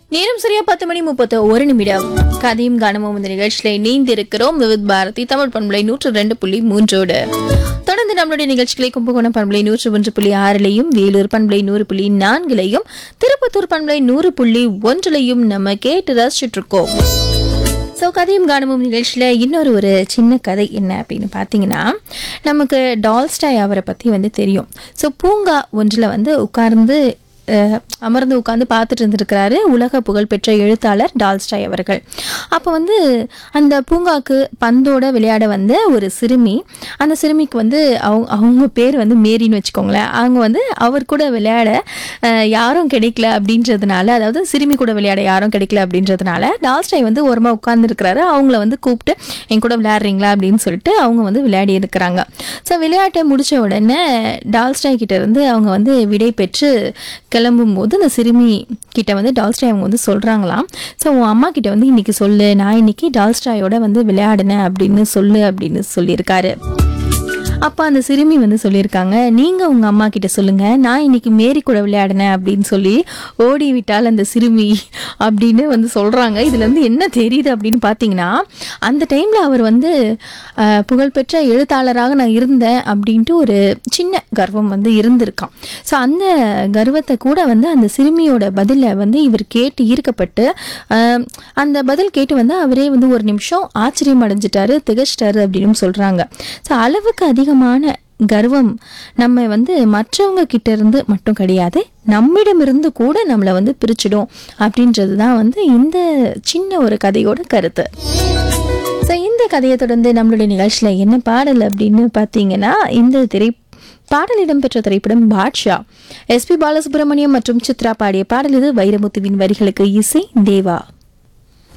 நேரம் சரியா பத்து மணி முப்பத்து ஒரு நிமிடம் கதையும் காணமும் இந்த நிகழ்ச்சியில இணைந்து இருக்கிறோம் விவித் பாரதி தமிழ் பண்பலை நூற்று ரெண்டு புள்ளி மூன்றோடு தொடர்ந்து நம்மளுடைய நிகழ்ச்சிகளை கும்பகோணம் பண்பலை நூற்று ஒன்று புள்ளி ஆறிலையும் வேலூர் பண்பலை நூறு புள்ளி நான்கிலையும் திருப்பத்தூர் பண்பலை நூறு புள்ளி ஒன்றிலையும் நம்ம கேட்டு ரசிச்சுட்டு இருக்கோம் ஸோ கதையும் காணமும் நிகழ்ச்சியில் இன்னொரு ஒரு சின்ன கதை என்ன அப்படின்னு பார்த்தீங்கன்னா நமக்கு டால்ஸ்டாய் அவரை பற்றி வந்து தெரியும் ஸோ பூங்கா ஒன்றில் வந்து உட்கார்ந்து அஹ், அமர்ந்து உட்கார்ந்து பார்த்துட்டு இருந்திருக்கிறாரு உலக புகழ்பெற்ற எழுத்தாளர் டால்ஸ்டாய் அவர்கள் அப்போ வந்து அந்த பூங்காக்கு பந்தோட விளையாட வந்த ஒரு சிறுமி அந்த சிறுமிக்கு வந்து அவங்க அவங்க பேர் வந்து மேரின்னு வச்சுக்கோங்களேன் அவங்க வந்து அவர் கூட விளையாட அஹ், யாரும் கிடைக்கல அப்படின்றதுனால அதாவது சிறுமி கூட விளையாட யாரும் கிடைக்கல அப்படின்றதுனால டால்ஸ்டாய் வந்து ஓரமாக உட்கார்ந்துருக்கிறாரு அவங்கள வந்து கூப்பிட்டு என் கூட விளையாடுறீங்களா அப்படின்னு சொல்லிட்டு அவங்க வந்து விளையாடி இருக்கிறாங்க ஸோ விளையாட்டை முடிச்ச உடனே டால்ஸ்டாய் கிட்ட இருந்து அவங்க வந்து விடை பெற்று கிளம்பும் போது அந்த சிறுமி கிட்ட வந்து டால்ஸ்டாய் அவங்க வந்து சொல்றாங்களாம் ஸோ உன் அம்மா கிட்ட வந்து இன்னைக்கு சொல்லு நான் இன்னைக்கு டால்ஸ்டாயோட வந்து விளையாடினேன் அப்படின்னு சொல்லு அப்படின்னு சொல்லியிருக்காரு அப்போ அந்த சிறுமி வந்து சொல்லியிருக்காங்க நீங்கள் உங்கள் அம்மா கிட்ட சொல்லுங்கள் நான் இன்னைக்கு மேரி கூட விளையாடினேன் அப்படின்னு சொல்லி ஓடி விட்டால் அந்த சிறுமி அப்படின்னு வந்து சொல்கிறாங்க இதுல இருந்து என்ன தெரியுது அப்படின்னு பார்த்தீங்கன்னா அந்த டைமில் அவர் வந்து அஹ், புகழ்பெற்ற எழுத்தாளராக நான் இருந்தேன் அப்படின்ட்டு ஒரு சின்ன கர்வம் வந்து இருந்திருக்கான் ஸோ அந்த கர்வத்தை கூட வந்து அந்த சிறுமியோட பதிலை வந்து இவர் கேட்டு ஈர்க்கப்பட்டு அஹ், அந்த பதில் கேட்டு வந்து அவரே வந்து ஒரு நிமிஷம் ஆச்சரியம் அடைஞ்சிட்டாரு திகச்சிட்டாரு அப்படின்னு சொல்றாங்க ஸோ அளவுக்கு அதிகமான கர்வம் நம்ம வந்து மற்றவங்க கிட்ட இருந்து மட்டும் கிடையாது நம்மிடமிருந்து கூட நம்மளை வந்து பிரிச்சிடும் அப்படின்றது தான் வந்து இந்த சின்ன ஒரு கதையோட கருத்து ஸோ இந்த கதையை தொடர்ந்து நம்மளுடைய நிகழ்ச்சியில் என்ன பாடல் அப்படின்னு பார்த்தீங்கன்னா இந்த திரை பாடல் இடம்பெற்ற திரைப்படம் பாட்ஷா எஸ்பி பாலசுப்ரமணியம் மற்றும் சித்ரா பாடிய பாடல் இது வைரமுத்துவின் வரிகளுக்கு இசை தேவா